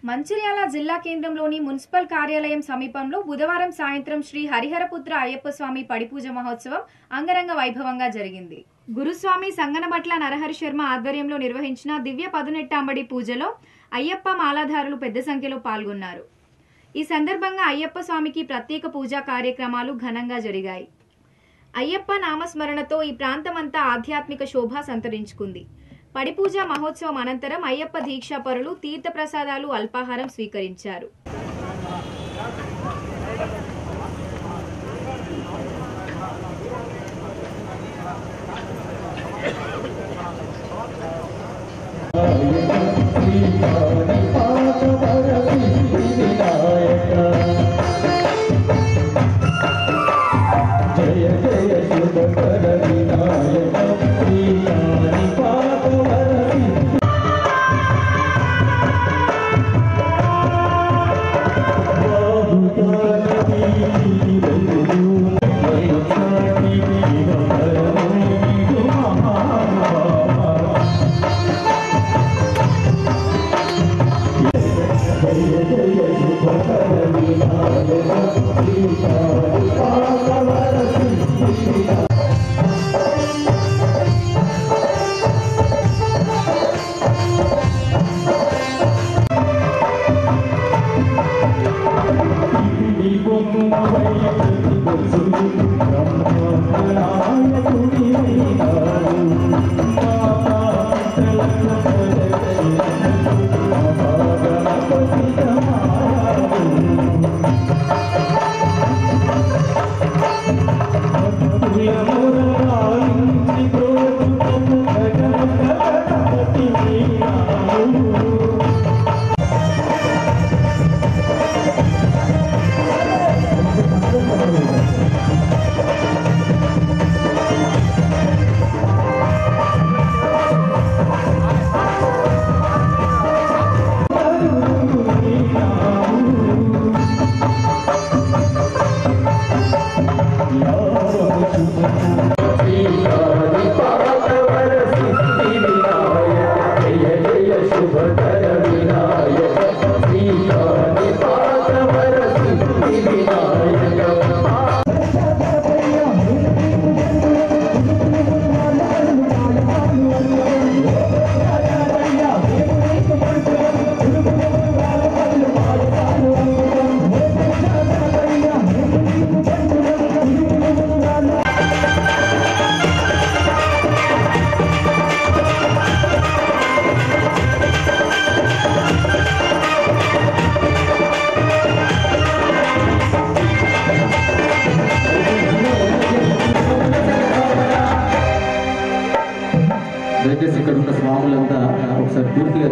మంచిర్యాల జిల్లా కేంద్రంలోని మున్సిపల్ కార్యాలయం సమీపంలో బుధవారం సాయంత్రం శ్రీ హరిహరపుత్ర అయ్యప్ప స్వామి పడిపూజ మహోత్సవం అంగరంగ వైభవంగా జరిగింది గురుస్వామి సంగనబట్ల నరహరి శర్మ ఆధ్వర్యంలో నిర్వహించిన దివ్య పదునెట్టాంబడి పూజలో అయ్యప్ప మాలాధారులు పెద్ద సంఖ్యలో పాల్గొన్నారు ఈ సందర్భంగా అయ్యప్ప స్వామికి ప్రత్యేక పూజా కార్యక్రమాలు ఘనంగా జరిగాయి అయ్యప్ప నామస్మరణతో ఈ ప్రాంతమంతా ఆధ్యాత్మిక శోభ సంతరించుకుంది పడిపూజ మహోత్సవం అనంతరం అయ్యప్ప దీక్షాపరులు తీర్థప్రసాదాలు అల్పాహారం స్వీకరించారు జయ జయ శుభకర వినాయక శ్రీయాని పాపవరసి దయచేసి ఇక్కడ ఉన్న స్వాములంతా ఒకసారి పూర్తిగా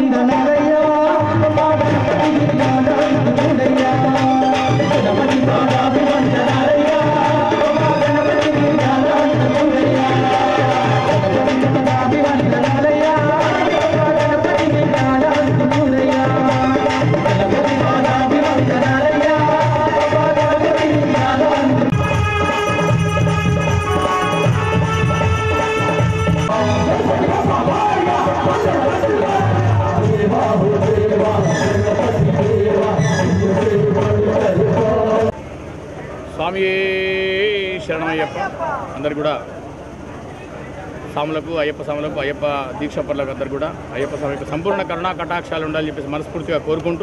స్వామి శరణమయ్యప్ప అందరు కూడా స్వాములకు అయ్యప్ప స్వాములకు అయ్యప్ప దీక్షపరులకు అందరు కూడా అయ్యప్ప స్వామి యొక్క సంపూర్ణ కరుణా కటాక్షాలు ఉండాలని చెప్పేసి మనస్ఫూర్తిగా కోరుకుంటూ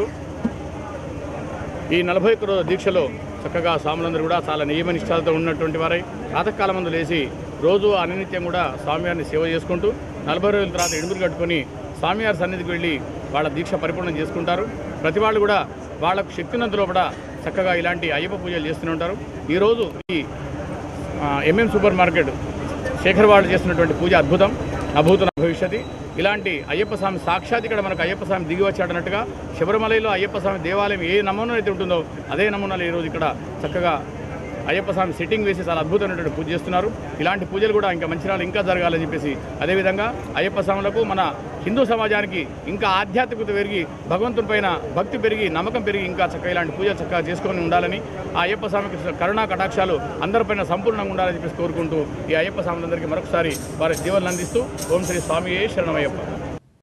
ఈ నలభై ఒక్క రోజు దీక్షలో చక్కగా స్వాములందరూ కూడా చాలా నియమ నిష్ఠాలతో ఉన్నటువంటి వారై ప్రాతకాలం ముందు లేచి రోజు అనినిత్యం కూడా స్వామివారిని సేవ చేసుకుంటూ నలభై రోజుల తర్వాత ఎడుగురు కట్టుకొని స్వామివారి సన్నిధికి వెళ్ళి వాళ్ళ దీక్ష పరిపూర్ణం చేసుకుంటారు ప్రతి వాళ్ళు కూడా వాళ్ళకు శక్తినంత లోపల చక్కగా ఇలాంటి అయ్యప్ప పూజలు చేస్తూనే ఉంటారు ఈరోజు ఈ ఆ, ఎంఎం సూపర్ మార్కెట్ శేఖర్ వాళ్ళు చేస్తున్నటువంటి పూజ అద్భుతం అభూత భవిష్యత్తు ఇలాంటి అయ్యప్ప స్వామి సాక్షాత్ ఇక్కడ మనకు అయ్యప్ప స్వామి దిగి వచ్చాడన్నట్టుగా శబరిమలలో అయ్యప్ప స్వామి దేవాలయం ఏ నమూనా అయితే ఉంటుందో అదే నమూనాలు ఈరోజు ఇక్కడ చక్కగా అయ్యప్ప స్వామి సిట్టింగ్ వేసి చాలా అద్భుతమైనటువంటి పూజ చేస్తున్నారు ఇలాంటి పూజలు కూడా ఇంకా మంచిర్యాల ఇంకా జరగాలని చెప్పేసి అదేవిధంగా అయ్యప్ప స్వాములకు మన హిందూ సమాజానికి ఇంకా ఆధ్యాత్మికత పెరిగి భగవంతుని పైన భక్తి పెరిగి నమ్మకం పెరిగి ఇంకా చక్కగా ఇలాంటి పూజ చక్కగా చేసుకొని ఉండాలని ఆ అయ్యప్ప స్వామికి కరుణా కటాక్షాలు అందరిపైన సంపూర్ణంగా ఉండాలని చెప్పేసి కోరుకుంటూ ఈ అయ్యప్ప స్వాములందరికీ మరొకసారి వారి జీవనం అందిస్తూ ఓం శ్రీ స్వామి శరణమయ్యప్ప